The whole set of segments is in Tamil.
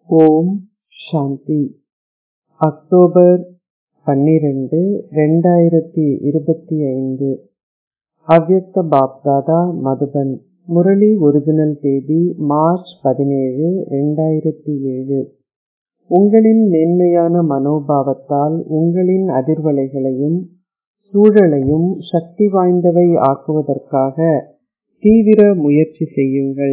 ஓம் சாந்தி அக்டோபர் பன்னிரண்டு ரெண்டாயிரத்தி இருபத்தி ஐந்து அவ்யக்த பாப்தாதா மதுபன் முரளி ஒரிஜினல் தேதி மார்ச் பதினேழு ரெண்டாயிரத்தி ஏழு உங்களின் மேன்மையான மனோபாவத்தால் உங்களின் அதிர்வலைகளையும் சூழலையும் சக்தி வாய்ந்தவை ஆக்குவதற்காக தீவிர முயற்சி செய்யுங்கள்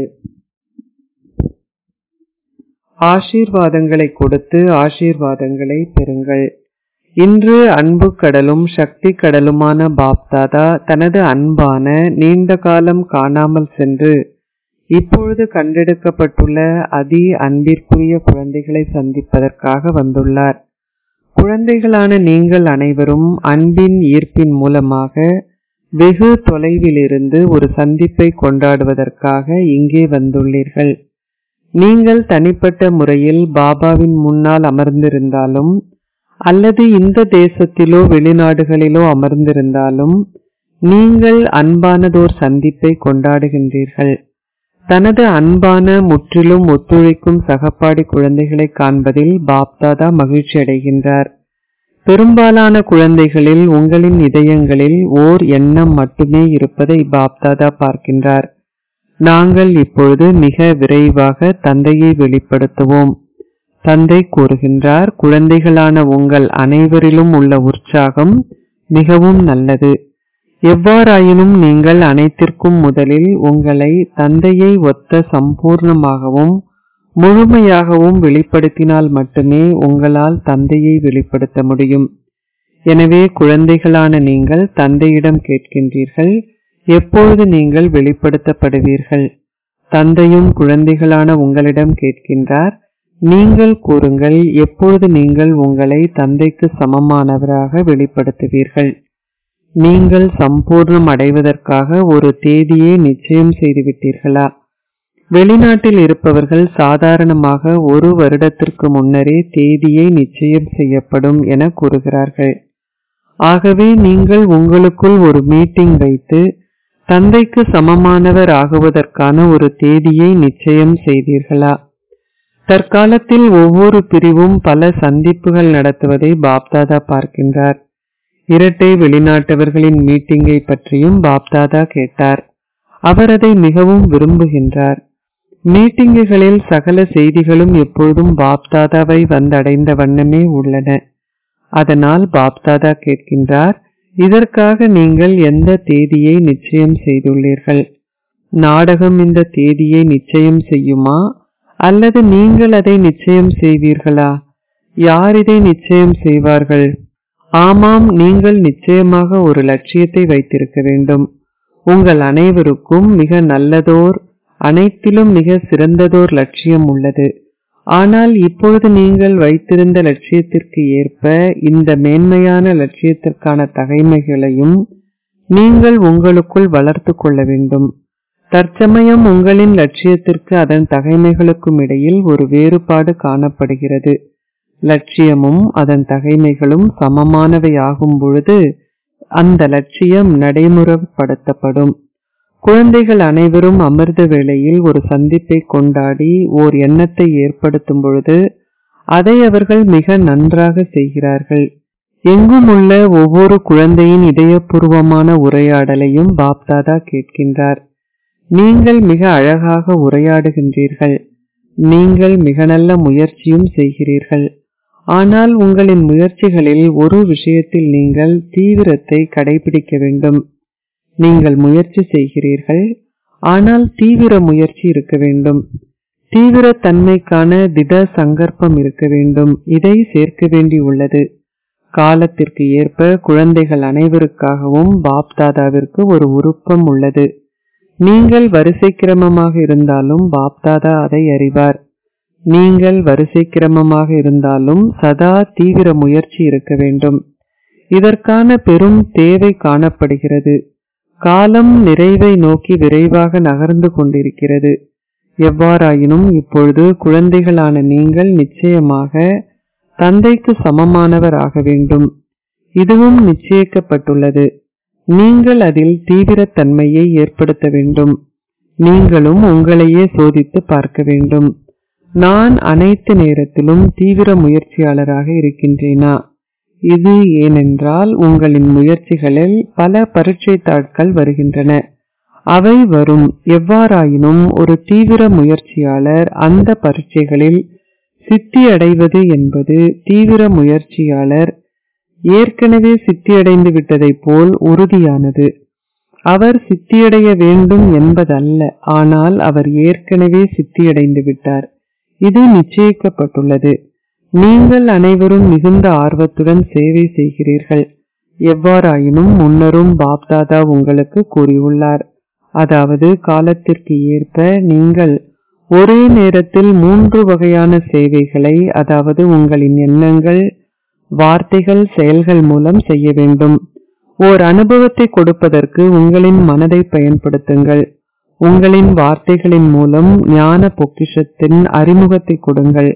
ஆசீர்வாதங்களை கொடுத்து ஆசீர்வாதங்களை பெறுங்கள் இன்று அன்பு கடலும் சக்தி கடலுமான பாப்தாதா தனது அன்பான நீண்ட காலம் காணாமல் சென்று இப்பொழுது கண்டெடுக்கப்பட்டுள்ள அதி அன்பிற்குரிய குழந்தைகளை சந்திப்பதற்காக வந்துள்ளார் குழந்தைகளான நீங்கள் அனைவரும் அன்பின் ஈர்ப்பின் மூலமாக வெகு தொலைவிலிருந்து ஒரு சந்திப்பை கொண்டாடுவதற்காக இங்கே வந்துள்ளீர்கள் நீங்கள் தனிப்பட்ட முறையில் பாபாவின் முன்னால் அமர்ந்திருந்தாலும் அல்லது இந்த தேசத்திலோ வெளிநாடுகளிலோ அமர்ந்திருந்தாலும் நீங்கள் அன்பானதோர் சந்திப்பை கொண்டாடுகின்றீர்கள் தனது அன்பான முற்றிலும் ஒத்துழைக்கும் சகப்பாடி குழந்தைகளை காண்பதில் பாப்தாதா மகிழ்ச்சி அடைகின்றார் பெரும்பாலான குழந்தைகளில் உங்களின் இதயங்களில் ஓர் எண்ணம் மட்டுமே இருப்பதை பாப்தாதா பார்க்கின்றார் நாங்கள் இப்பொழுது மிக விரைவாக தந்தையை வெளிப்படுத்துவோம் தந்தை கூறுகின்றார் குழந்தைகளான உங்கள் அனைவரிலும் உள்ள உற்சாகம் மிகவும் நல்லது எவ்வாறாயினும் நீங்கள் அனைத்திற்கும் முதலில் உங்களை தந்தையை ஒத்த சம்பூர்ணமாகவும் முழுமையாகவும் வெளிப்படுத்தினால் மட்டுமே உங்களால் தந்தையை வெளிப்படுத்த முடியும் எனவே குழந்தைகளான நீங்கள் தந்தையிடம் கேட்கின்றீர்கள் எப்பொழுது நீங்கள் வெளிப்படுத்தப்படுவீர்கள் தந்தையும் குழந்தைகளான உங்களிடம் கேட்கின்றார் நீங்கள் கூறுங்கள் எப்பொழுது நீங்கள் உங்களை தந்தைக்கு சமமானவராக வெளிப்படுத்துவீர்கள் நீங்கள் சம்பூர்ணம் அடைவதற்காக ஒரு தேதியை நிச்சயம் செய்துவிட்டீர்களா வெளிநாட்டில் இருப்பவர்கள் சாதாரணமாக ஒரு வருடத்திற்கு முன்னரே தேதியை நிச்சயம் செய்யப்படும் என கூறுகிறார்கள் ஆகவே நீங்கள் உங்களுக்குள் ஒரு மீட்டிங் வைத்து தந்தைக்கு சமமானவர் ஆகுவதற்கான ஒரு தேதியை நிச்சயம் செய்தீர்களா தற்காலத்தில் ஒவ்வொரு பிரிவும் பல சந்திப்புகள் நடத்துவதை பாப்தாதா பார்க்கின்றார் இரட்டை வெளிநாட்டவர்களின் மீட்டிங்கை பற்றியும் பாப்தாதா கேட்டார் அவர் அதை மிகவும் விரும்புகின்றார் மீட்டிங்குகளில் சகல செய்திகளும் எப்பொழுதும் பாப்தாதாவை வந்தடைந்த வண்ணமே உள்ளன அதனால் பாப்தாதா கேட்கின்றார் இதற்காக நீங்கள் எந்த தேதியை நிச்சயம் செய்துள்ளீர்கள் நாடகம் இந்த தேதியை நிச்சயம் செய்யுமா அல்லது நீங்கள் அதை நிச்சயம் செய்வீர்களா யார் இதை நிச்சயம் செய்வார்கள் ஆமாம் நீங்கள் நிச்சயமாக ஒரு லட்சியத்தை வைத்திருக்க வேண்டும் உங்கள் அனைவருக்கும் மிக நல்லதோர் அனைத்திலும் மிக சிறந்ததோர் லட்சியம் உள்ளது ஆனால் இப்பொழுது நீங்கள் வைத்திருந்த லட்சியத்திற்கு ஏற்ப இந்த மேன்மையான லட்சியத்திற்கான தகைமைகளையும் நீங்கள் உங்களுக்குள் வளர்த்து கொள்ள வேண்டும் தற்சமயம் உங்களின் லட்சியத்திற்கு அதன் தகைமைகளுக்கும் இடையில் ஒரு வேறுபாடு காணப்படுகிறது லட்சியமும் அதன் தகைமைகளும் சமமானவை ஆகும் பொழுது அந்த லட்சியம் நடைமுறைப்படுத்தப்படும் குழந்தைகள் அனைவரும் அமிர்த வேளையில் ஒரு சந்திப்பை கொண்டாடி ஓர் எண்ணத்தை ஏற்படுத்தும் பொழுது அதை அவர்கள் மிக நன்றாக செய்கிறார்கள் எங்கும் உள்ள ஒவ்வொரு குழந்தையின் இதயபூர்வமான உரையாடலையும் பாப்தாதா கேட்கின்றார் நீங்கள் மிக அழகாக உரையாடுகின்றீர்கள் நீங்கள் மிக நல்ல முயற்சியும் செய்கிறீர்கள் ஆனால் உங்களின் முயற்சிகளில் ஒரு விஷயத்தில் நீங்கள் தீவிரத்தை கடைபிடிக்க வேண்டும் நீங்கள் முயற்சி செய்கிறீர்கள் ஆனால் தீவிர முயற்சி இருக்க வேண்டும் தீவிர தன்மைக்கான திட சங்கற்பம் இருக்க வேண்டும் இதை சேர்க்க வேண்டி உள்ளது காலத்திற்கு ஏற்ப குழந்தைகள் அனைவருக்காகவும் பாப்தாதாவிற்கு ஒரு உருப்பம் உள்ளது நீங்கள் வரிசை கிரமமாக இருந்தாலும் பாப்தாதா அதை அறிவார் நீங்கள் வரிசை கிரமமாக இருந்தாலும் சதா தீவிர முயற்சி இருக்க வேண்டும் இதற்கான பெரும் தேவை காணப்படுகிறது காலம் நிறைவை நோக்கி விரைவாக நகர்ந்து கொண்டிருக்கிறது எவ்வாறாயினும் இப்பொழுது குழந்தைகளான நீங்கள் நிச்சயமாக தந்தைக்கு சமமானவர் ஆக வேண்டும் இதுவும் நிச்சயிக்கப்பட்டுள்ளது நீங்கள் அதில் தீவிரத்தன்மையை ஏற்படுத்த வேண்டும் நீங்களும் உங்களையே சோதித்து பார்க்க வேண்டும் நான் அனைத்து நேரத்திலும் தீவிர முயற்சியாளராக இருக்கின்றேனா இது ஏனென்றால் உங்களின் முயற்சிகளில் பல பரீட்சை தாட்கள் வருகின்றன அவை வரும் எவ்வாறாயினும் ஒரு தீவிர முயற்சியாளர் அந்த பரீட்சைகளில் சித்தி அடைவது என்பது தீவிர முயற்சியாளர் ஏற்கனவே சித்தியடைந்து விட்டதைப் போல் உறுதியானது அவர் சித்தியடைய வேண்டும் என்பதல்ல ஆனால் அவர் ஏற்கனவே சித்தியடைந்து விட்டார் இது நிச்சயிக்கப்பட்டுள்ளது நீங்கள் அனைவரும் மிகுந்த ஆர்வத்துடன் சேவை செய்கிறீர்கள் எவ்வாறாயினும் முன்னரும் பாப்தாதா உங்களுக்கு கூறியுள்ளார் அதாவது காலத்திற்கு ஏற்ப நீங்கள் ஒரே நேரத்தில் மூன்று வகையான சேவைகளை அதாவது உங்களின் எண்ணங்கள் வார்த்தைகள் செயல்கள் மூலம் செய்ய வேண்டும் ஓர் அனுபவத்தை கொடுப்பதற்கு உங்களின் மனதை பயன்படுத்துங்கள் உங்களின் வார்த்தைகளின் மூலம் ஞான பொக்கிஷத்தின் அறிமுகத்தை கொடுங்கள்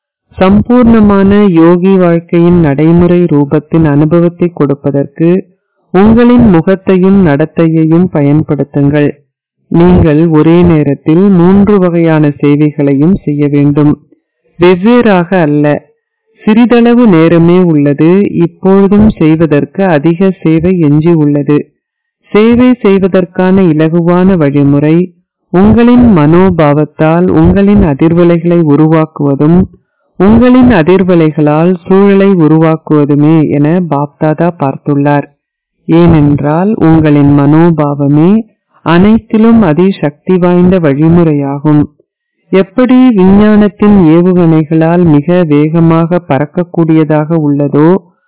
சம்பூர்ணமான யோகி வாழ்க்கையின் நடைமுறை ரூபத்தின் அனுபவத்தை கொடுப்பதற்கு உங்களின் முகத்தையும் நடத்தையையும் பயன்படுத்துங்கள் நீங்கள் ஒரே நேரத்தில் மூன்று வகையான சேவைகளையும் செய்ய வேண்டும் வெவ்வேறாக அல்ல சிறிதளவு நேரமே உள்ளது இப்பொழுதும் செய்வதற்கு அதிக சேவை எஞ்சி உள்ளது சேவை செய்வதற்கான இலகுவான வழிமுறை உங்களின் மனோபாவத்தால் உங்களின் அதிர்வலைகளை உருவாக்குவதும் உங்களின் அதிர்வலைகளால் சூழலை உருவாக்குவதுமே என பாப்தாதா பார்த்துள்ளார் ஏனென்றால் உங்களின் மனோபாவமே அனைத்திலும் அதி சக்தி வாய்ந்த வழிமுறையாகும் எப்படி விஞ்ஞானத்தின் ஏவுகணைகளால் மிக வேகமாக பறக்கக்கூடியதாக உள்ளதோ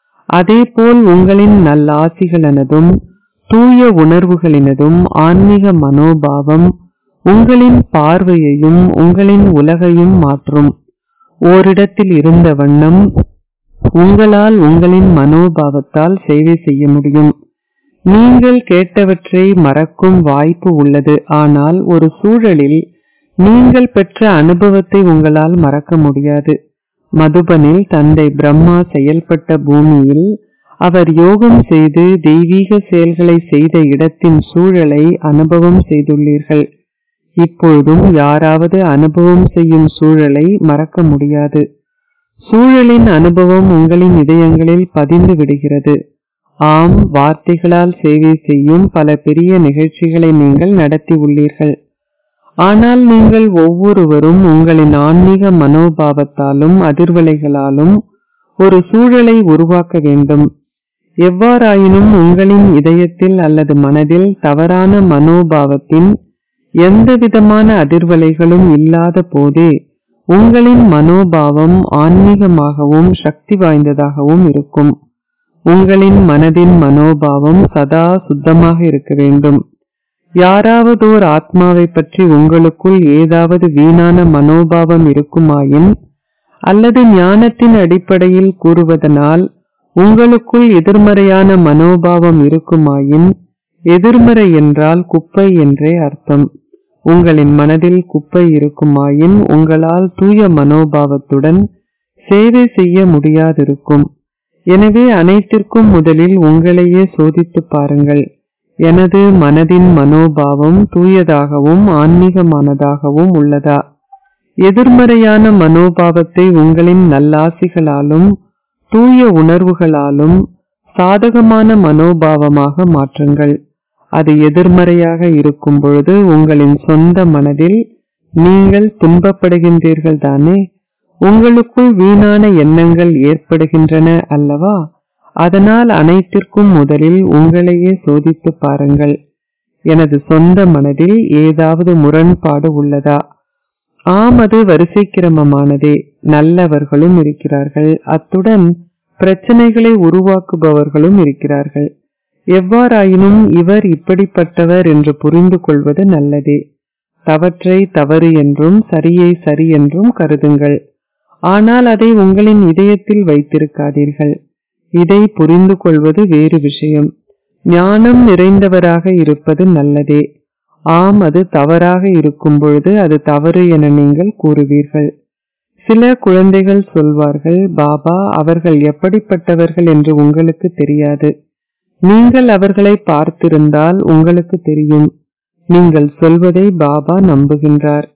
அதேபோல் உங்களின் நல்லாசிகளனதும் தூய உணர்வுகளினதும் ஆன்மீக மனோபாவம் உங்களின் பார்வையையும் உங்களின் உலகையும் மாற்றும் ஓரிடத்தில் இருந்த வண்ணம் உங்களால் உங்களின் மனோபாவத்தால் சேவை செய்ய முடியும் நீங்கள் கேட்டவற்றை மறக்கும் வாய்ப்பு உள்ளது ஆனால் ஒரு சூழலில் நீங்கள் பெற்ற அனுபவத்தை உங்களால் மறக்க முடியாது மதுபனில் தந்தை பிரம்மா செயல்பட்ட பூமியில் அவர் யோகம் செய்து தெய்வீக செயல்களை செய்த இடத்தின் சூழலை அனுபவம் செய்துள்ளீர்கள் இப்பொழுதும் யாராவது அனுபவம் செய்யும் சூழலை மறக்க முடியாது சூழலின் அனுபவம் உங்களின் இதயங்களில் பதிந்து விடுகிறது ஆம் வார்த்தைகளால் சேவை செய்யும் பல பெரிய நிகழ்ச்சிகளை நீங்கள் நடத்தி உள்ளீர்கள் ஆனால் நீங்கள் ஒவ்வொருவரும் உங்களின் ஆன்மீக மனோபாவத்தாலும் அதிர்வலைகளாலும் ஒரு சூழலை உருவாக்க வேண்டும் எவ்வாறாயினும் உங்களின் இதயத்தில் அல்லது மனதில் தவறான மனோபாவத்தின் எந்தவிதமான அதிர்வலைகளும் இல்லாத போதே உங்களின் மனோபாவம் ஆன்மீகமாகவும் சக்தி வாய்ந்ததாகவும் இருக்கும் உங்களின் மனதின் மனோபாவம் சதா சுத்தமாக இருக்க வேண்டும் யாராவதோர் ஆத்மாவை பற்றி உங்களுக்குள் ஏதாவது வீணான மனோபாவம் இருக்குமாயின் அல்லது ஞானத்தின் அடிப்படையில் கூறுவதனால் உங்களுக்குள் எதிர்மறையான மனோபாவம் இருக்குமாயின் எதிர்மறை என்றால் குப்பை என்றே அர்த்தம் உங்களின் மனதில் குப்பை இருக்குமாயின் உங்களால் தூய மனோபாவத்துடன் சேவை செய்ய முடியாதிருக்கும் எனவே அனைத்திற்கும் முதலில் உங்களையே சோதித்து பாருங்கள் எனது மனதின் மனோபாவம் தூயதாகவும் ஆன்மீகமானதாகவும் உள்ளதா எதிர்மறையான மனோபாவத்தை உங்களின் நல்லாசிகளாலும் தூய உணர்வுகளாலும் சாதகமான மனோபாவமாக மாற்றுங்கள் அது எதிர்மறையாக இருக்கும் பொழுது உங்களின் சொந்த மனதில் நீங்கள் துன்பப்படுகின்றீர்கள் தானே உங்களுக்குள் வீணான எண்ணங்கள் ஏற்படுகின்றன அல்லவா அதனால் அனைத்திற்கும் முதலில் உங்களையே சோதித்து பாருங்கள் எனது சொந்த மனதில் ஏதாவது முரண்பாடு உள்ளதா ஆம் அது வரிசை கிரமமானதே நல்லவர்களும் இருக்கிறார்கள் அத்துடன் பிரச்சனைகளை உருவாக்குபவர்களும் இருக்கிறார்கள் எவ்வாறாயினும் இவர் இப்படிப்பட்டவர் என்று புரிந்து கொள்வது நல்லதே தவற்றை தவறு என்றும் சரியை சரி என்றும் கருதுங்கள் ஆனால் அதை உங்களின் இதயத்தில் வைத்திருக்காதீர்கள் இதை புரிந்து கொள்வது வேறு விஷயம் ஞானம் நிறைந்தவராக இருப்பது நல்லதே ஆம் அது தவறாக இருக்கும் பொழுது அது தவறு என நீங்கள் கூறுவீர்கள் சில குழந்தைகள் சொல்வார்கள் பாபா அவர்கள் எப்படிப்பட்டவர்கள் என்று உங்களுக்கு தெரியாது நீங்கள் அவர்களை பார்த்திருந்தால் உங்களுக்கு தெரியும் நீங்கள் சொல்வதை பாபா நம்புகின்றார்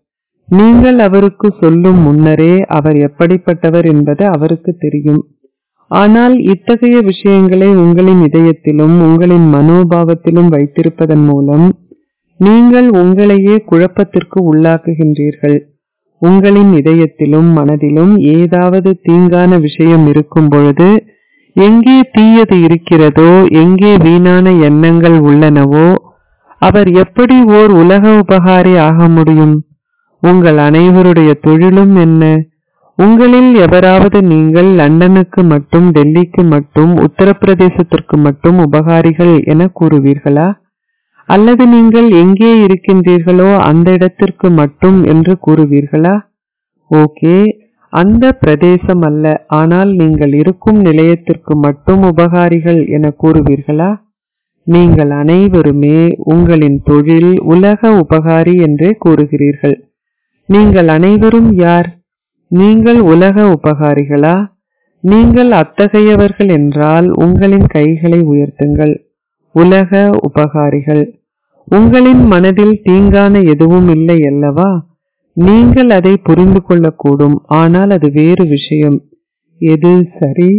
நீங்கள் அவருக்கு சொல்லும் முன்னரே அவர் எப்படிப்பட்டவர் என்பது அவருக்கு தெரியும் ஆனால் இத்தகைய விஷயங்களை உங்களின் இதயத்திலும் உங்களின் மனோபாவத்திலும் வைத்திருப்பதன் மூலம் நீங்கள் உங்களையே குழப்பத்திற்கு உள்ளாக்குகின்றீர்கள் உங்களின் இதயத்திலும் மனதிலும் ஏதாவது தீங்கான விஷயம் இருக்கும் பொழுது எங்கே தீயது இருக்கிறதோ எங்கே வீணான எண்ணங்கள் உள்ளனவோ அவர் எப்படி ஓர் உலக உபகாரி ஆக முடியும் உங்கள் அனைவருடைய தொழிலும் என்ன உங்களில் எவராவது நீங்கள் லண்டனுக்கு மட்டும் டெல்லிக்கு மட்டும் உத்தரப்பிரதேசத்திற்கு மட்டும் உபகாரிகள் என கூறுவீர்களா அல்லது நீங்கள் எங்கே இருக்கின்றீர்களோ அந்த இடத்திற்கு மட்டும் என்று கூறுவீர்களா ஓகே அந்த பிரதேசம் அல்ல ஆனால் நீங்கள் இருக்கும் நிலையத்திற்கு மட்டும் உபகாரிகள் என கூறுவீர்களா நீங்கள் அனைவருமே உங்களின் தொழில் உலக உபகாரி என்றே கூறுகிறீர்கள் நீங்கள் அனைவரும் யார் நீங்கள் உலக உபகாரிகளா நீங்கள் அத்தகையவர்கள் என்றால் உங்களின் கைகளை உயர்த்துங்கள் உலக உபகாரிகள் உங்களின் மனதில் தீங்கான எதுவும் இல்லை அல்லவா நீங்கள் அதை புரிந்து கொள்ளக்கூடும் ஆனால் அது வேறு விஷயம் எது சரி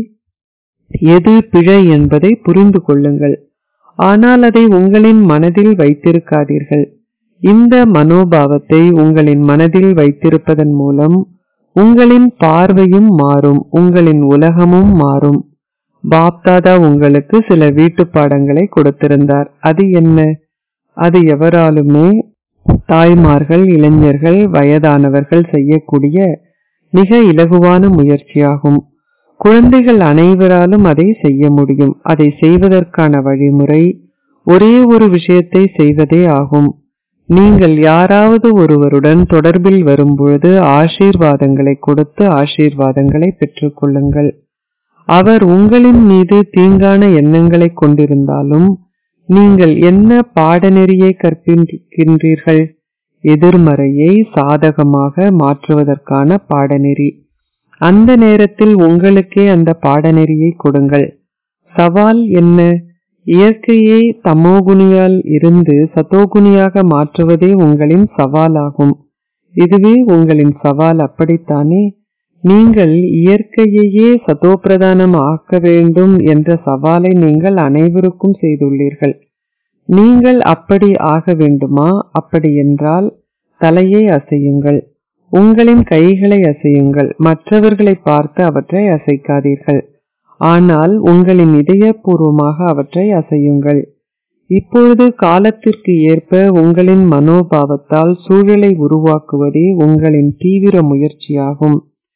எது பிழை என்பதை புரிந்து கொள்ளுங்கள் ஆனால் அதை உங்களின் மனதில் வைத்திருக்காதீர்கள் இந்த மனோபாவத்தை உங்களின் மனதில் வைத்திருப்பதன் மூலம் உங்களின் பார்வையும் மாறும் உங்களின் உலகமும் மாறும் பாப்தாதா உங்களுக்கு சில வீட்டு பாடங்களை கொடுத்திருந்தார் அது என்ன அது எவராலுமே தாய்மார்கள் இளைஞர்கள் வயதானவர்கள் செய்யக்கூடிய மிக இலகுவான முயற்சியாகும் குழந்தைகள் அனைவராலும் அதை செய்ய முடியும் அதை செய்வதற்கான வழிமுறை ஒரே ஒரு விஷயத்தை செய்வதே ஆகும் நீங்கள் யாராவது ஒருவருடன் தொடர்பில் வரும்பொழுது ஆசீர்வாதங்களை கொடுத்து ஆசீர்வாதங்களை பெற்றுக்கொள்ளுங்கள் அவர் உங்களின் மீது தீங்கான எண்ணங்களை கொண்டிருந்தாலும் நீங்கள் என்ன பாடநெறியை கற்பிக்கின்றீர்கள் எதிர்மறையை சாதகமாக மாற்றுவதற்கான பாடநெறி அந்த நேரத்தில் உங்களுக்கே அந்த பாடநெறியை கொடுங்கள் சவால் என்ன இயற்கையை தமோகுணியால் இருந்து சதோகுணியாக மாற்றுவதே உங்களின் சவாலாகும் இதுவே உங்களின் சவால் அப்படித்தானே நீங்கள் இயற்கையையே சதோப்பிரதானம் ஆக்க வேண்டும் என்ற சவாலை நீங்கள் அனைவருக்கும் செய்துள்ளீர்கள் நீங்கள் அப்படி ஆக வேண்டுமா அப்படி என்றால் தலையை அசையுங்கள் உங்களின் கைகளை அசையுங்கள் மற்றவர்களை பார்த்து அவற்றை அசைக்காதீர்கள் ஆனால் உங்களின் இதயபூர்வமாக அவற்றை அசையுங்கள் இப்பொழுது காலத்திற்கு ஏற்ப உங்களின் மனோபாவத்தால் சூழலை உருவாக்குவதே உங்களின் தீவிர முயற்சியாகும்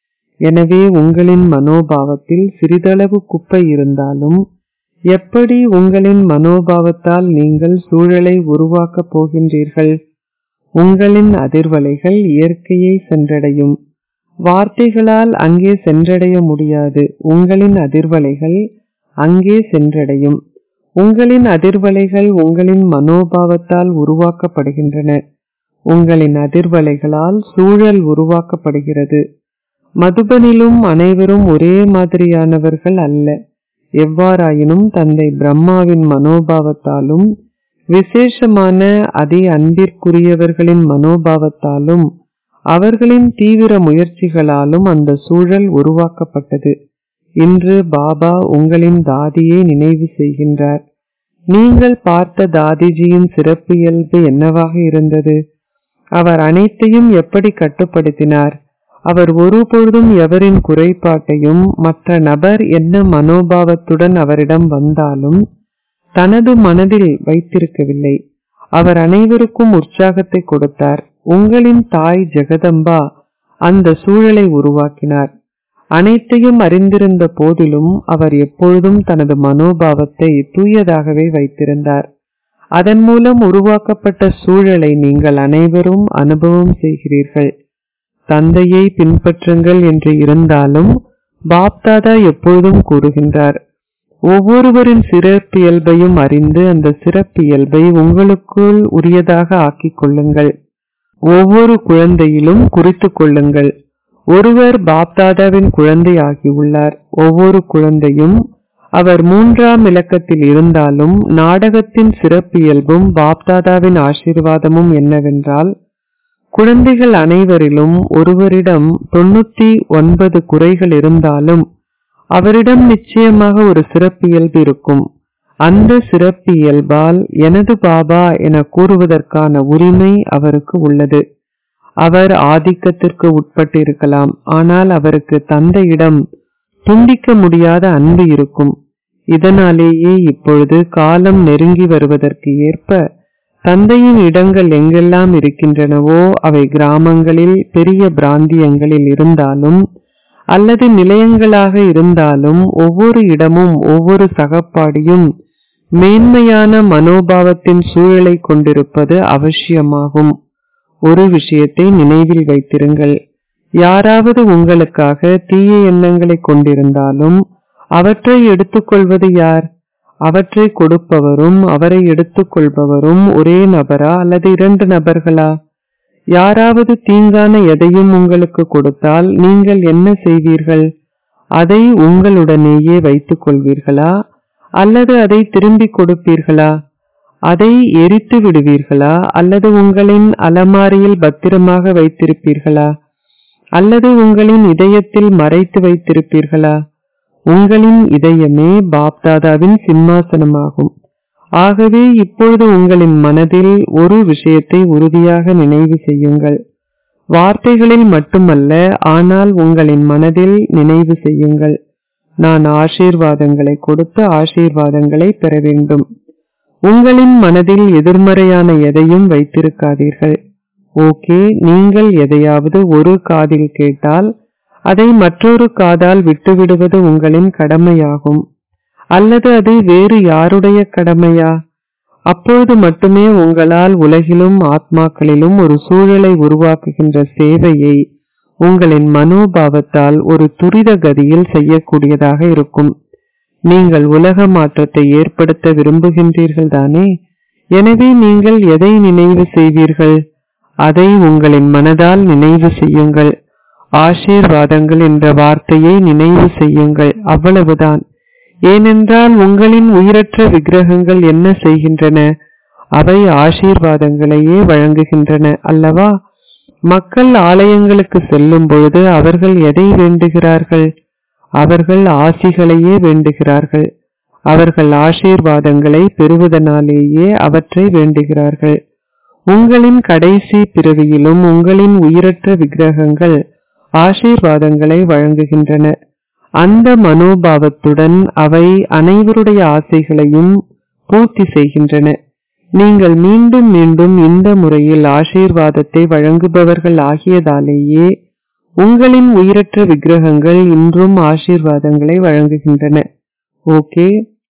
எனவே உங்களின் மனோபாவத்தில் சிறிதளவு குப்பை இருந்தாலும் எப்படி உங்களின் மனோபாவத்தால் நீங்கள் சூழலை உருவாக்கப் போகின்றீர்கள் உங்களின் அதிர்வலைகள் இயற்கையை சென்றடையும் வார்த்தைகளால் அங்கே சென்றடைய முடியாது உங்களின் அதிர்வலைகள் அங்கே சென்றடையும் உங்களின் அதிர்வலைகள் உங்களின் மனோபாவத்தால் உருவாக்கப்படுகின்றன உங்களின் அதிர்வலைகளால் சூழல் உருவாக்கப்படுகிறது மதுபனிலும் அனைவரும் ஒரே மாதிரியானவர்கள் அல்ல எவ்வாறாயினும் தந்தை பிரம்மாவின் மனோபாவத்தாலும் விசேஷமான அதி அன்பிற்குரியவர்களின் மனோபாவத்தாலும் அவர்களின் தீவிர முயற்சிகளாலும் அந்த சூழல் உருவாக்கப்பட்டது இன்று பாபா உங்களின் தாதியை நினைவு செய்கின்றார் நீங்கள் பார்த்த தாதிஜியின் சிறப்பு இயல்பு என்னவாக இருந்தது அவர் அனைத்தையும் எப்படி கட்டுப்படுத்தினார் அவர் ஒருபொழுதும் எவரின் குறைபாட்டையும் மற்ற நபர் என்ன மனோபாவத்துடன் அவரிடம் வந்தாலும் தனது மனதில் வைத்திருக்கவில்லை அவர் அனைவருக்கும் உற்சாகத்தை கொடுத்தார் உங்களின் தாய் ஜெகதம்பா அந்த சூழலை உருவாக்கினார் அனைத்தையும் அறிந்திருந்த போதிலும் அவர் எப்பொழுதும் தனது மனோபாவத்தை தூயதாகவே வைத்திருந்தார் அதன் மூலம் உருவாக்கப்பட்ட சூழலை நீங்கள் அனைவரும் அனுபவம் செய்கிறீர்கள் தந்தையை பின்பற்றுங்கள் என்று இருந்தாலும் பாப்தாதா எப்பொழுதும் கூறுகின்றார் ஒவ்வொருவரின் சிறப்பியல்பையும் அறிந்து அந்த சிறப்பியல்பை உங்களுக்குள் உரியதாக ஆக்கிக் கொள்ளுங்கள் ஒவ்வொரு குழந்தையிலும் குறித்து கொள்ளுங்கள் ஒருவர் பாப்தாதாவின் குழந்தை ஆகியுள்ளார் ஒவ்வொரு குழந்தையும் அவர் மூன்றாம் இலக்கத்தில் இருந்தாலும் நாடகத்தின் சிறப்பியல்பும் பாப்தாதாவின் ஆசீர்வாதமும் என்னவென்றால் குழந்தைகள் அனைவரிலும் ஒருவரிடம் தொண்ணூத்தி ஒன்பது குறைகள் இருந்தாலும் அவரிடம் நிச்சயமாக ஒரு சிறப்பியல்பு இருக்கும் அந்த சிறப்பியல்பால் எனது பாபா என கூறுவதற்கான உரிமை அவருக்கு உள்ளது அவர் ஆதிக்கத்திற்கு உட்பட்டு இருக்கலாம் ஆனால் அவருக்கு தந்தையிடம் துண்டிக்க முடியாத அன்பு இருக்கும் இதனாலேயே இப்பொழுது காலம் நெருங்கி வருவதற்கு ஏற்ப தந்தையின் இடங்கள் எங்கெல்லாம் இருக்கின்றனவோ அவை கிராமங்களில் பெரிய பிராந்தியங்களில் இருந்தாலும் அல்லது நிலையங்களாக இருந்தாலும் ஒவ்வொரு இடமும் ஒவ்வொரு சகப்பாடியும் மேன்மையான மனோபாவத்தின் சூழலை கொண்டிருப்பது அவசியமாகும் ஒரு விஷயத்தை நினைவில் வைத்திருங்கள் யாராவது உங்களுக்காக தீய எண்ணங்களை கொண்டிருந்தாலும் அவற்றை எடுத்துக்கொள்வது யார் அவற்றை கொடுப்பவரும் அவரை எடுத்துக்கொள்பவரும் ஒரே நபரா அல்லது இரண்டு நபர்களா யாராவது தீங்கான எதையும் உங்களுக்கு கொடுத்தால் நீங்கள் என்ன செய்வீர்கள் அதை உங்களுடனேயே வைத்துக் கொள்வீர்களா அல்லது அதை திரும்பிக் கொடுப்பீர்களா அதை எரித்து விடுவீர்களா அல்லது உங்களின் அலமாரியில் பத்திரமாக வைத்திருப்பீர்களா அல்லது உங்களின் இதயத்தில் மறைத்து வைத்திருப்பீர்களா உங்களின் இதயமே பாப்தாதாவின் சிம்மாசனமாகும் ஆகவே இப்பொழுது உங்களின் மனதில் ஒரு விஷயத்தை உறுதியாக நினைவு செய்யுங்கள் வார்த்தைகளில் மட்டுமல்ல ஆனால் உங்களின் மனதில் நினைவு செய்யுங்கள் நான் ஆசீர்வாதங்களை கொடுத்து ஆசீர்வாதங்களை பெற வேண்டும் உங்களின் மனதில் எதிர்மறையான எதையும் வைத்திருக்காதீர்கள் ஓகே நீங்கள் எதையாவது ஒரு காதில் கேட்டால் அதை மற்றொரு காதால் விட்டுவிடுவது உங்களின் கடமையாகும் அல்லது அது வேறு யாருடைய கடமையா அப்பொழுது மட்டுமே உங்களால் உலகிலும் ஆத்மாக்களிலும் ஒரு சூழலை உருவாக்குகின்ற சேவையை உங்களின் மனோபாவத்தால் ஒரு துரித கதியில் செய்யக்கூடியதாக இருக்கும் நீங்கள் உலக மாற்றத்தை ஏற்படுத்த விரும்புகின்றீர்கள் தானே எனவே நீங்கள் எதை நினைவு செய்வீர்கள் அதை உங்களின் மனதால் நினைவு செய்யுங்கள் ஆசீர்வாதங்கள் என்ற வார்த்தையை நினைவு செய்யுங்கள் அவ்வளவுதான் ஏனென்றால் உங்களின் உயிரற்ற விக்கிரகங்கள் என்ன செய்கின்றன அவை ஆசீர்வாதங்களையே வழங்குகின்றன அல்லவா மக்கள் ஆலயங்களுக்கு செல்லும் பொழுது அவர்கள் எதை வேண்டுகிறார்கள் அவர்கள் ஆசிகளையே வேண்டுகிறார்கள் அவர்கள் ஆசீர்வாதங்களை பெறுவதனாலேயே அவற்றை வேண்டுகிறார்கள் உங்களின் கடைசி பிறவியிலும் உங்களின் உயிரற்ற விக்கிரகங்கள் ஆசீர்வாதங்களை வழங்குகின்றன அந்த மனோபாவத்துடன் அவை அனைவருடைய ஆசைகளையும் பூர்த்தி செய்கின்றன நீங்கள் மீண்டும் மீண்டும் இந்த முறையில் ஆசீர்வாதத்தை வழங்குபவர்கள் ஆகியதாலேயே உங்களின் உயிரற்ற விக்கிரகங்கள் இன்றும் ஆசீர்வாதங்களை வழங்குகின்றன ஓகே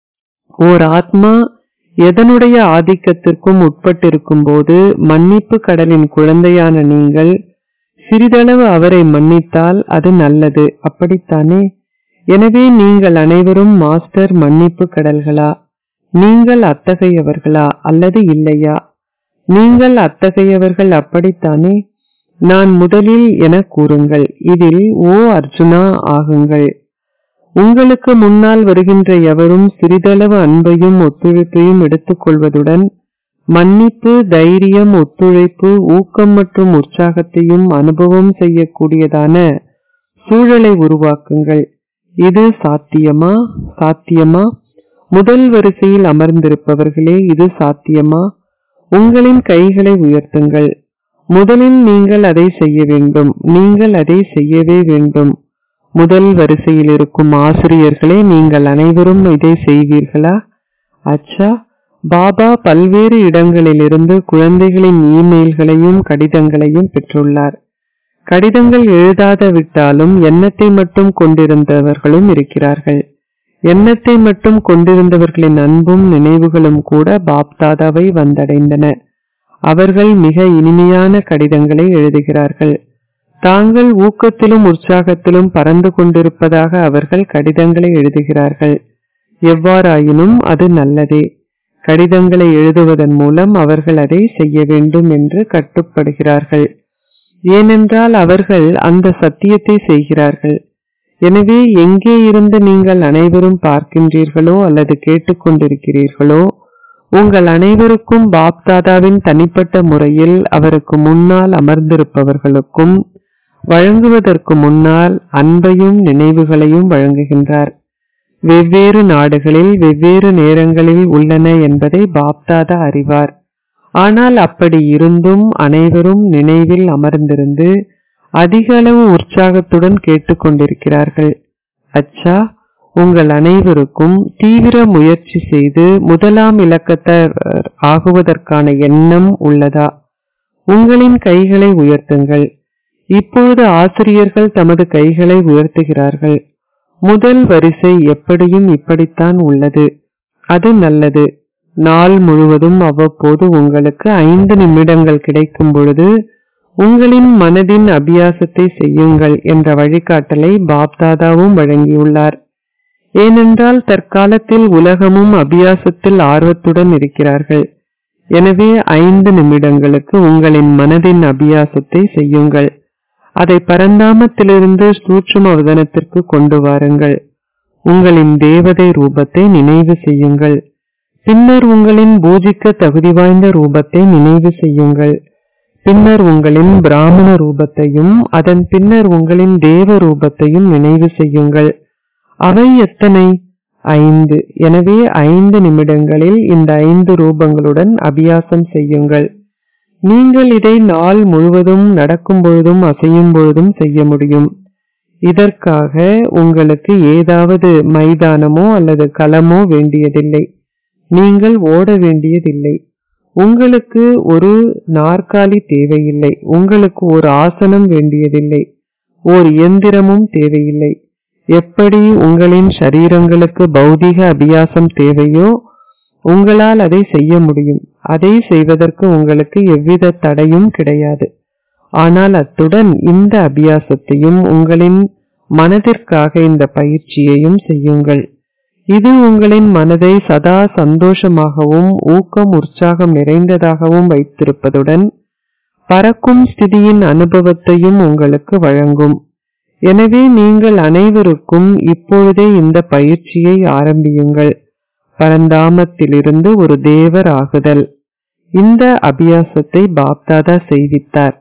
ஓர் ஆத்மா எதனுடைய ஆதிக்கத்திற்கும் உட்பட்டிருக்கும் போது மன்னிப்பு கடலின் குழந்தையான நீங்கள் சிறிதளவு அவரை மன்னித்தால் அது நல்லது அப்படித்தானே எனவே நீங்கள் அனைவரும் மாஸ்டர் மன்னிப்பு கடல்களா நீங்கள் அத்தகையவர்களா அல்லது இல்லையா நீங்கள் அத்தகையவர்கள் அப்படித்தானே நான் முதலில் என கூறுங்கள் இதில் ஓ அர்ஜுனா ஆகுங்கள் உங்களுக்கு முன்னால் வருகின்ற எவரும் சிறிதளவு அன்பையும் ஒத்துழைப்பையும் எடுத்துக்கொள்வதுடன் மன்னிப்பு தைரியம் ஒத்துழைப்பு ஊக்கம் மற்றும் உற்சாகத்தையும் அனுபவம் செய்யக்கூடியதான சூழலை உருவாக்குங்கள் இது சாத்தியமா சாத்தியமா முதல் வரிசையில் அமர்ந்திருப்பவர்களே இது சாத்தியமா உங்களின் கைகளை உயர்த்துங்கள் முதலில் நீங்கள் அதை செய்ய வேண்டும் நீங்கள் அதை செய்யவே வேண்டும் முதல் வரிசையில் இருக்கும் ஆசிரியர்களே நீங்கள் அனைவரும் இதை செய்வீர்களா அச்சா பாபா பல்வேறு இடங்களிலிருந்து குழந்தைகளின் இமெயில்களையும் கடிதங்களையும் பெற்றுள்ளார் கடிதங்கள் எழுதாத விட்டாலும் எண்ணத்தை மட்டும் கொண்டிருந்தவர்களும் இருக்கிறார்கள் எண்ணத்தை மட்டும் கொண்டிருந்தவர்களின் அன்பும் நினைவுகளும் கூட பாப்தாதாவை வந்தடைந்தன அவர்கள் மிக இனிமையான கடிதங்களை எழுதுகிறார்கள் தாங்கள் ஊக்கத்திலும் உற்சாகத்திலும் பறந்து கொண்டிருப்பதாக அவர்கள் கடிதங்களை எழுதுகிறார்கள் எவ்வாறாயினும் அது நல்லதே கடிதங்களை எழுதுவதன் மூலம் அவர்கள் அதை செய்ய வேண்டும் என்று கட்டுப்படுகிறார்கள் ஏனென்றால் அவர்கள் அந்த சத்தியத்தை செய்கிறார்கள் எனவே எங்கே இருந்து நீங்கள் அனைவரும் பார்க்கின்றீர்களோ அல்லது கேட்டுக்கொண்டிருக்கிறீர்களோ உங்கள் அனைவருக்கும் பாப்தாதாவின் தனிப்பட்ட முறையில் அவருக்கு முன்னால் அமர்ந்திருப்பவர்களுக்கும் வழங்குவதற்கு முன்னால் அன்பையும் நினைவுகளையும் வழங்குகின்றார் வெவ்வேறு நாடுகளில் வெவ்வேறு நேரங்களில் உள்ளன என்பதை பாப்தாதா அறிவார் ஆனால் அப்படி இருந்தும் அனைவரும் நினைவில் அமர்ந்திருந்து அதிக அளவு உற்சாகத்துடன் கேட்டுக்கொண்டிருக்கிறார்கள் அச்சா உங்கள் அனைவருக்கும் தீவிர முயற்சி செய்து முதலாம் இலக்கத்தர் ஆகுவதற்கான எண்ணம் உள்ளதா உங்களின் கைகளை உயர்த்துங்கள் இப்பொழுது ஆசிரியர்கள் தமது கைகளை உயர்த்துகிறார்கள் முதல் வரிசை எப்படியும் இப்படித்தான் உள்ளது அது நல்லது நாள் முழுவதும் அவ்வப்போது உங்களுக்கு ஐந்து நிமிடங்கள் கிடைக்கும் பொழுது உங்களின் மனதின் அபியாசத்தை செய்யுங்கள் என்ற வழிகாட்டலை பாப்தாதாவும் வழங்கியுள்ளார் ஏனென்றால் தற்காலத்தில் உலகமும் அபியாசத்தில் ஆர்வத்துடன் இருக்கிறார்கள் எனவே ஐந்து நிமிடங்களுக்கு உங்களின் மனதின் அபியாசத்தை செய்யுங்கள் அதை பரந்தாமத்திலிருந்து சூட்சும வதனத்திற்கு கொண்டு வாருங்கள் உங்களின் தேவதை ரூபத்தை நினைவு செய்யுங்கள் பின்னர் உங்களின் பூஜிக்க தகுதி வாய்ந்த ரூபத்தை நினைவு செய்யுங்கள் பின்னர் உங்களின் பிராமண ரூபத்தையும் அதன் பின்னர் உங்களின் தேவ ரூபத்தையும் நினைவு செய்யுங்கள் அவை எத்தனை ஐந்து எனவே ஐந்து நிமிடங்களில் இந்த ஐந்து ரூபங்களுடன் அபியாசம் செய்யுங்கள் நீங்கள் இதை நாள் முழுவதும் நடக்கும் பொழுதும் அசையும் பொழுதும் செய்ய முடியும் இதற்காக உங்களுக்கு ஏதாவது மைதானமோ அல்லது களமோ வேண்டியதில்லை நீங்கள் ஓட வேண்டியதில்லை உங்களுக்கு ஒரு நாற்காலி தேவையில்லை உங்களுக்கு ஒரு ஆசனம் வேண்டியதில்லை ஓர் இயந்திரமும் தேவையில்லை எப்படி உங்களின் சரீரங்களுக்கு பௌதிக அபியாசம் தேவையோ உங்களால் அதை செய்ய முடியும் அதை செய்வதற்கு உங்களுக்கு எவ்வித தடையும் கிடையாது ஆனால் அத்துடன் இந்த அபியாசத்தையும் உங்களின் மனதிற்காக இந்த பயிற்சியையும் செய்யுங்கள் இது உங்களின் மனதை சதா சந்தோஷமாகவும் ஊக்கம் உற்சாகம் நிறைந்ததாகவும் வைத்திருப்பதுடன் பறக்கும் ஸ்திதியின் அனுபவத்தையும் உங்களுக்கு வழங்கும் எனவே நீங்கள் அனைவருக்கும் இப்பொழுதே இந்த பயிற்சியை ஆரம்பியுங்கள் பரந்தாமத்திலிருந்து ஒரு தேவர் ஆகுதல் இந்த அபியாசத்தை பாப்தாதா செய்வித்தார்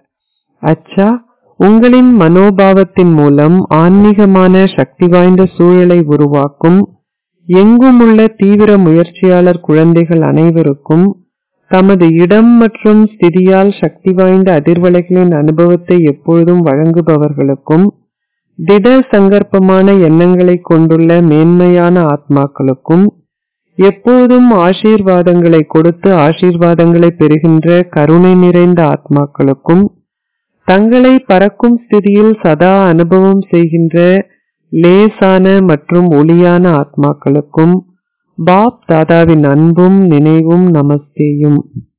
அச்சா உங்களின் மனோபாவத்தின் மூலம் ஆன்மீகமான சக்தி வாய்ந்த சூழலை உருவாக்கும் எங்குமுள்ள தீவிர முயற்சியாளர் குழந்தைகள் அனைவருக்கும் தமது இடம் மற்றும் ஸ்திதியால் சக்தி வாய்ந்த அதிர்வலைகளின் அனுபவத்தை எப்பொழுதும் வழங்குபவர்களுக்கும் திட சங்கற்பமான எண்ணங்களை கொண்டுள்ள மேன்மையான ஆத்மாக்களுக்கும் எப்போதும் ஆசீர்வாதங்களை கொடுத்து ஆசீர்வாதங்களை பெறுகின்ற கருணை நிறைந்த ஆத்மாக்களுக்கும் தங்களை பறக்கும் ஸ்திதியில் சதா அனுபவம் செய்கின்ற லேசான மற்றும் ஒளியான ஆத்மாக்களுக்கும் பாப் தாதாவின் அன்பும் நினைவும் நமஸ்தேயும்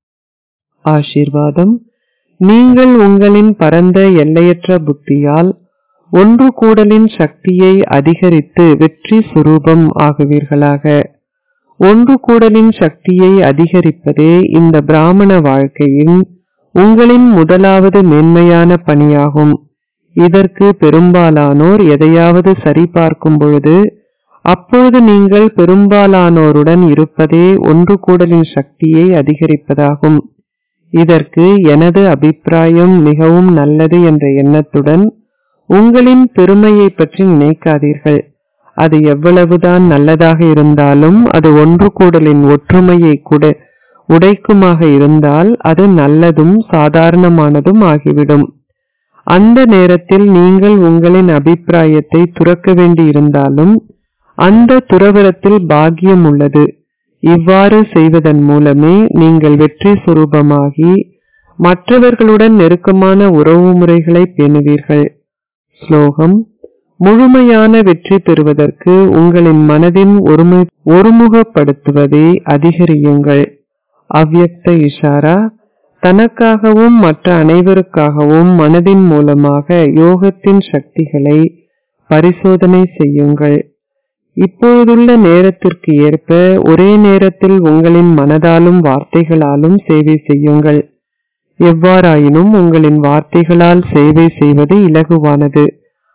ஆசீர்வாதம் நீங்கள் உங்களின் பரந்த எல்லையற்ற புத்தியால் ஒன்று கூடலின் சக்தியை அதிகரித்து வெற்றி சுரூபம் ஆகுவீர்களாக ஒன்று கூடலின் சக்தியை அதிகரிப்பதே இந்த பிராமண வாழ்க்கையின் உங்களின் முதலாவது மேன்மையான பணியாகும் இதற்கு பெரும்பாலானோர் எதையாவது சரிபார்க்கும் பொழுது அப்பொழுது நீங்கள் பெரும்பாலானோருடன் இருப்பதே ஒன்று கூடலின் சக்தியை அதிகரிப்பதாகும் இதற்கு எனது அபிப்பிராயம் மிகவும் நல்லது என்ற எண்ணத்துடன் உங்களின் பெருமையை பற்றி நினைக்காதீர்கள் அது எவ்வளவுதான் நல்லதாக இருந்தாலும் அது ஒன்று கூடலின் ஒற்றுமையை கூட உடைக்குமாக இருந்தால் அது நல்லதும் சாதாரணமானதும் ஆகிவிடும் அந்த நேரத்தில் நீங்கள் உங்களின் அபிப்பிராயத்தை துறக்க வேண்டி இருந்தாலும் அந்த துறவரத்தில் பாக்கியம் உள்ளது இவ்வாறு செய்வதன் மூலமே நீங்கள் வெற்றி சுரூபமாகி மற்றவர்களுடன் நெருக்கமான உறவு முறைகளை பேணுவீர்கள் ஸ்லோகம் முழுமையான வெற்றி பெறுவதற்கு உங்களின் மனதின் ஒருமை ஒருமுகப்படுத்துவதை அதிகரியுங்கள் அவ்யக்த இஷாரா தனக்காகவும் மற்ற அனைவருக்காகவும் மனதின் மூலமாக யோகத்தின் சக்திகளை பரிசோதனை செய்யுங்கள் இப்போதுள்ள நேரத்திற்கு ஏற்ப ஒரே நேரத்தில் உங்களின் மனதாலும் வார்த்தைகளாலும் சேவை செய்யுங்கள் எவ்வாறாயினும் உங்களின் வார்த்தைகளால் சேவை செய்வது இலகுவானது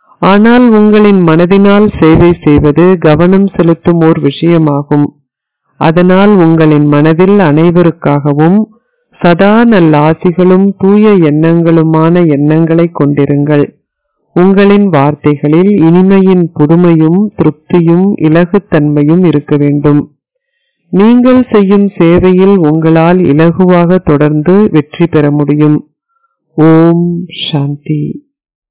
ஆனால் உங்களின் மனதினால் சேவை செய்வது கவனம் செலுத்தும் ஓர் விஷயமாகும் அதனால் உங்களின் மனதில் அனைவருக்காகவும் சதா நல்லாசிகளும் தூய எண்ணங்களுமான எண்ணங்களை கொண்டிருங்கள் உங்களின் வார்த்தைகளில் இனிமையின் புதுமையும் திருப்தியும் இலகுத்தன்மையும் இருக்க வேண்டும் நீங்கள் செய்யும் சேவையில் உங்களால் இலகுவாக தொடர்ந்து வெற்றி பெற முடியும் ஓம் சாந்தி